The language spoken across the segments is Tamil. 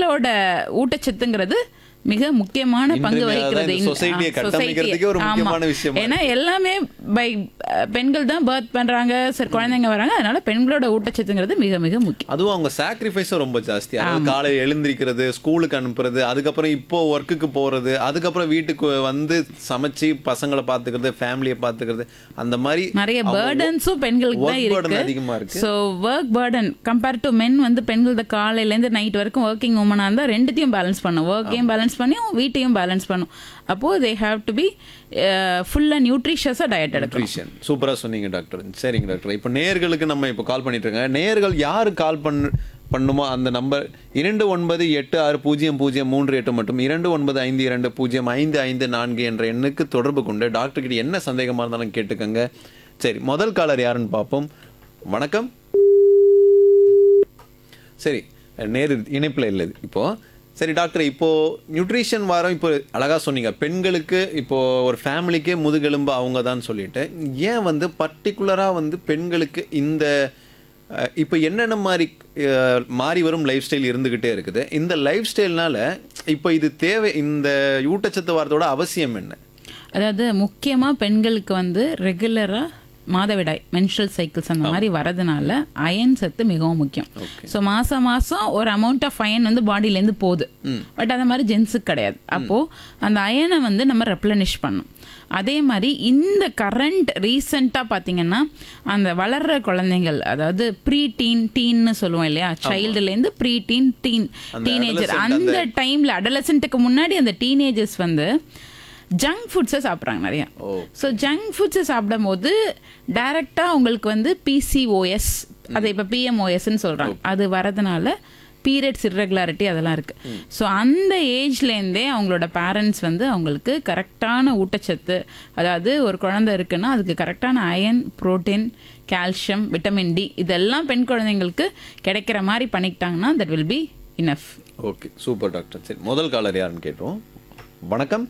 பெண்களோட ஊட்டச்சத்துங்கிறது மிக முக்கியமான பங்கு இன்றியமையாத வகிக்கிறது இந்த இந்த- society-ய ஆ, கட்டமைக்கிறதுக்கே ஒரு society. முக்கியமான ஆமா. விஷயமா ஏன்னா எல்லாமே பை பெண்கள் தான் பர்த் பண்றாங்க சரி குழந்தைங்க வராங்க அதனால பெண்களோட ஊட்டச்சத்துங்கிறது மிக மிக முக்கியம் அதுவும் அவங்க சாக்ரிஃபைஸும் ரொம்ப ஜாஸ்தி அதாவது காலையில் எழுந்திருக்கிறது ஸ்கூலுக்கு அனுப்புறது அதுக்கப்புறம் இப்போ ஒர்க்குக்கு போறது அதுக்கப்புறம் வீட்டுக்கு வந்து சமைச்சு பசங்களை பார்த்துக்கிறது ஃபேமிலியை பார்த்துக்கிறது அந்த மாதிரி நிறைய அவங்க பேர்டன்ஸும் பெண்களுக்கு தான் work burden இருக்கு அதிகமா இருக்கு so work burden compare to men வந்து பெண்கள் காலையில இருந்து நைட் வரைக்கும் ஒர்க்கிங் உமனா இருந்தா ரெண்டுத்தையும் பேலன்ஸ் பண்ணும் ஒர்க்கையும் பேலன்ஸ் பண்ணி வீட்டையும் பேலன்ஸ் பண்ணும் அப்போ தே ஹாவ் டு பி ஃபுல்லா நியூட்ரிஷியஸா டயட் எடுக்கணும் நியூட்ரிஷன் சூப்பரா சொன்னீங்க டாக்டர் சரிங்க டாக்டர் இப்போ நேயர்களுக்கு நம்ம இப்போ கால் பண்ணிட்டு இருக்கோம் நேயர்கள் யாரு கால் பண்ண பண்ணுமோ அந்த நம்பர் இரண்டு ஒன்பது எட்டு ஆறு பூஜ்ஜியம் பூஜ்ஜியம் மூன்று எட்டு மற்றும் இரண்டு ஒன்பது ஐந்து இரண்டு பூஜ்ஜியம் ஐந்து ஐந்து நான்கு என்ற எண்ணுக்கு தொடர்பு கொண்டு டாக்டர் கிட்ட என்ன சந்தேகமா இருந்தாலும் கேட்டுக்கோங்க சரி முதல் காலர் யாருன்னு பார்ப்போம் வணக்கம் சரி நேரு இணைப்பில் இல்லை இப்போ சரி டாக்டர் இப்போ நியூட்ரிஷன் வாரம் இப்போ அழகா சொன்னீங்க பெண்களுக்கு இப்போ ஒரு ஃபேமிலிக்கே முதுகெலும்பு அவங்க தான் சொல்லிட்டு ஏன் வந்து பர்டிகுலராக வந்து பெண்களுக்கு இந்த அஹ், இப்போ என்னென்ன மாதிரி அஹ், மாறி வரும் லைஃப் ஸ்டைல் இருந்துக்கிட்டே இருக்குது இந்த லைஃப் ஸ்டைல்னால இப்போ இது தேவை இந்த ஊட்டச்சத்து வாரத்தோட அவசியம் என்ன அதாவது முக்கியமா பெண்களுக்கு வந்து ரெகுலரா மாதவிடாய் மென்ஸ்ட்ரல் சைக்கிள்ஸ் அந்த மாதிரி வரதுனால அயன் சத்து மிகவும் முக்கியம் ஸோ மாசம் மாசம் ஒரு அமௌண்ட் ஆஃப் அயன் வந்து பாடியிலேருந்து போகுது பட் அந்த மாதிரி ஜென்ஸுக்கு கிடையாது அப்போ அந்த அயனை வந்து நம்ம ரெப்ளனிஷ் பண்ணும் அதே மாதிரி இந்த கரண்ட் ரீசெண்டாக பார்த்தீங்கன்னா அந்த வளர்ற குழந்தைகள் அதாவது ப்ரீ டீன் டீன்னு சொல்லுவோம் இல்லையா சைல்டுலேருந்து pre teen teen teenager adolescent அந்த டைமில் அடலசென்ட்டுக்கு முன்னாடி அந்த டீனேஜர்ஸ் வந்து ஜங்க் ஃபுட்ஸை சாப்பிட்றாங்க நிறையா ஸோ ஜங்க் ஃபுட்ஸை சாப்பிடும் போது டைரெக்டாக உங்களுக்கு வந்து பிசிஓஎஸ் அதை இப்போ பிஎம்ஓஎஸ்ன்னு சொல்கிறாங்க அது வரதுனால பீரியட்ஸ் இர்ரெகுலாரிட்டி அதெல்லாம் இருக்கு ஸோ அந்த ஏஜ்லேருந்தே அவங்களோட பேரண்ட்ஸ் வந்து அவங்களுக்கு கரெக்டான ஊட்டச்சத்து அதாவது ஒரு குழந்தை இருக்குன்னா அதுக்கு கரெக்டான iron protein calcium vitamin D இதெல்லாம் பெண் குழந்தைங்களுக்கு கிடைக்கிற மாதிரி பண்ணிக்கிட்டாங்கன்னா that will be enough okay super doctor சரி முதல் காலர் யாருன்னு கேட்டோம் வணக்கம்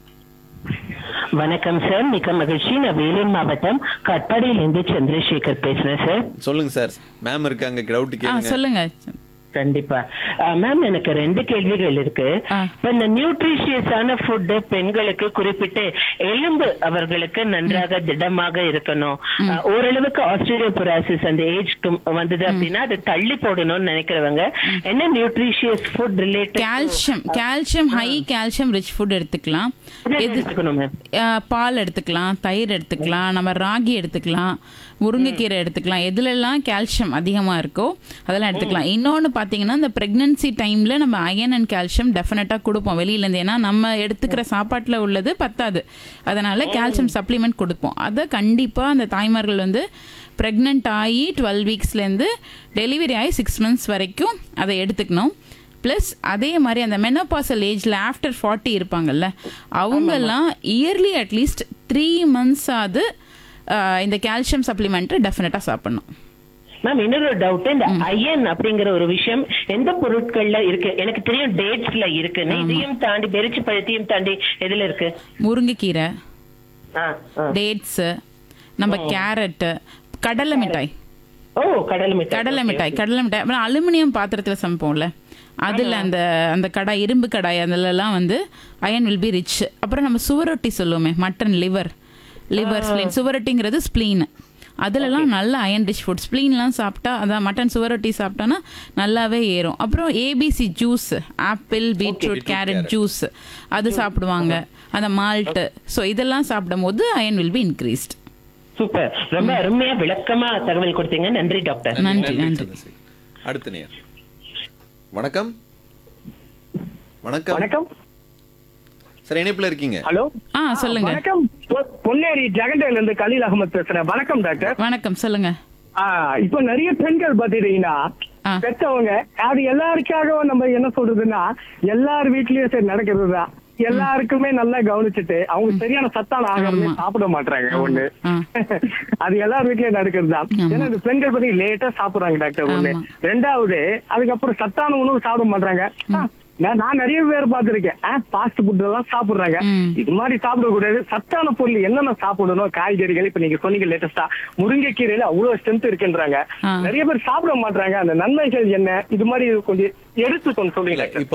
வணக்கம் சார் மிக்க மகிழ்ச்சி நான் வேலூர் மாவட்டம் கட்பாடியிலிருந்து சந்திரசேகர் பேசுறேன் சார் சொல்லுங்க சார் மேம் இருக்காங்க டவுட் ஆ கேளுங்க சொல்லுங்க கண்டிப்பா மேம் எனக்கு ரெண்டு கேள்விகள் இருக்கு ஆ. இப்ப இந்த நியூட்ரிஷியஸான ஃபுட் பெண்களுக்கு குறிப்பிட்டு எலும்பு அவர்களுக்கு நன்றாக திடமாக இருக்கணும் ஆ, ஓரளவுக்கு ஆஸ்திரேலியோபுராசிஸ் அந்த ஏஜ்க்கு வந்தது அப்படின்னா அது தள்ளி போடணும்னு நினைக்கிறவங்க என்ன nutritious food related calcium calcium high calcium rich food எடுத்துக்கலாம் எது எடுத்துக்கணும் மேம் அஹ், பால் எடுத்துக்கலாம் தயிர் எடுத்துக்கலாம் நம்ம ராகி எடுத்துக்கலாம் முருங்கைக்கீரை எடுத்துக்கலாம் எதுலெல்லாம் கால்சியம் அதிகமாக இருக்கோ அதெல்லாம் எடுத்துக்கலாம் இன்னொன்று பார்த்தீங்கன்னா இந்த ப்ரெக்னன்சி டைமில் நம்ம அயன் அண்ட் கால்சியம் டெஃபினட்டாக கொடுப்போம் வெளியிலேருந்து ஏன்னா நம்ம எடுத்துக்கிற சாப்பாட்டில் உள்ளது பத்தாது அதனால கால்சியம் சப்ளிமெண்ட் கொடுப்போம் அதை கண்டிப்பாக அந்த தாய்மார்கள் வந்து ப்ரெக்னென்ட் ஆகி டுவெல் வீக்ஸ்லேருந்து டெலிவரி ஆகி சிக்ஸ் மந்த்ஸ் வரைக்கும் அதை எடுத்துக்கணும் ப்ளஸ் அதே மாதிரி அந்த மெனோபாசல் ஏஜில் ஆஃப்டர் ஃபார்ட்டி இருப்பாங்கல்ல அவங்கெல்லாம் இயர்லி அட்லீஸ்ட் த்ரீ மந்த்ஸ் ஆகுது இந்த கால்சியம் சப்ளிமெண்ட்டை டெஃபினட்டாக சாப்பிடணும் மேம் இன்னொரு டவுட் இந்த அயன் அப்படிங்கிற ஒரு விஷயம் எந்த பொருட்கள்ல இருக்கு எனக்கு தெரியும் டேட்ஸ்ல இருக்குன்னு இதையும் தாண்டி பெரிச்சு பழத்தையும் தாண்டி எதுல இருக்கு முருங்கைக்கீரை ஆ, ஆ. டேட்ஸு நம்ம கேரட்டு கடலை மிட்டாய் ஓ கடல் மிட்டாய் கடலை மிட்டாய் கடலை மிட்டாய் அப்புறம் அலுமினியம் பாத்திரத்தில் சமைப்போம்ல அதில் அந்த அந்த கடாய் இரும்பு கடாய் அதிலலாம் வந்து அயன் வில் பி ரிச் அப்புறம் நம்ம சுவரொட்டி சொல்லுவோமே மட்டன் லிவர் லிவர் ஸ்ப்ளீன் சுவரொட்டிங்கிறது ஸ்ப்ளீன் அதுலலாம் நல்ல அயன் ரிச் ஃபுட் ஸ்ப்ளீன்லாம் சாப்பிட்டா அதான் மட்டன் சுவரொட்டி சாப்பிட்டானா நல்லாவே ஏறும் அப்புறம் ABC juice apple beetroot carrot juice அது சாப்பிடுவாங்க அந்த மால்ட்டு ஸோ இதெல்லாம் சாப்பிடும் போது iron will be increased super ரொம்ப அருமையா விளக்கமா தகவல் கொடுத்தீங்க நன்றி டாக்டர் நன்றி நன்றி சந்திரசேகர். அடுத்த நேர் வணக்கம் வணக்கம் வணக்கம் சார் இணைப்புல இருக்கீங்க ஹலோ ஆ சொல்லுங்க வணக்கம் பொ- பொன்னேரி ஜெகண்டேல இருந்து கலீல் அகமது பேசுறேன் வணக்கம் டாக்டர் வணக்கம் சொல்லுங்க ஆ, இப்போ நிறைய பெண்கள் பாத்தீங்கன்னா ஆ. பெத்தவங்க அது எல்லாருக்காகவும் நம்ம என்ன சொல்றதுன்னா எல்லார் வீட்லயும் சரி நடக்கிறது தான் எல்லாருக்குமே நல்லா கவனிச்சுட்டு அவங்க சரியான சத்தான ஆகாரமே ஆமா. சாப்பிட மாட்டாங்க ஒண்ணு ஆ. அது எல்லார் வீட்லயும் நடக்கிறது தான் ஆமா. ஏன்னா இந்த பெண்கள் பத்தி லேட்டா சாப்பிடுறாங்க டாக்டர் ஒண்ணு ஆமா. ரெண்டாவது அதுக்கப்புறம் சத்தான உணவு சாப்பிட மாட்டாங்க ஆ, நான் நான் நிறைய பேர் பார்த்திருக்கேன் ஃபாஸ்ட் ஃபுட் எல்லாம் சாப்பிடுறாங்க ம். இது மாதிரி சாப்பிடக்கூடாது சத்தான பொருள் என்னென்ன சாப்பிடணும் காய்கறிகள் இப்ப நீங்க சொன்னீங்க லேட்டஸ்டா முருங்கைக்கீரையில அவ்வளவு ஸ்ட்ரென்த் இருக்குன்றாங்க ஆ. நிறைய பேர் சாப்பிட மாட்டாங்க அந்த நன்மைகள் என்ன இது மாதிரி கொஞ்சம் எடுத்து கொஞ்சம் சொல்லுங்க இல்ல இப்ப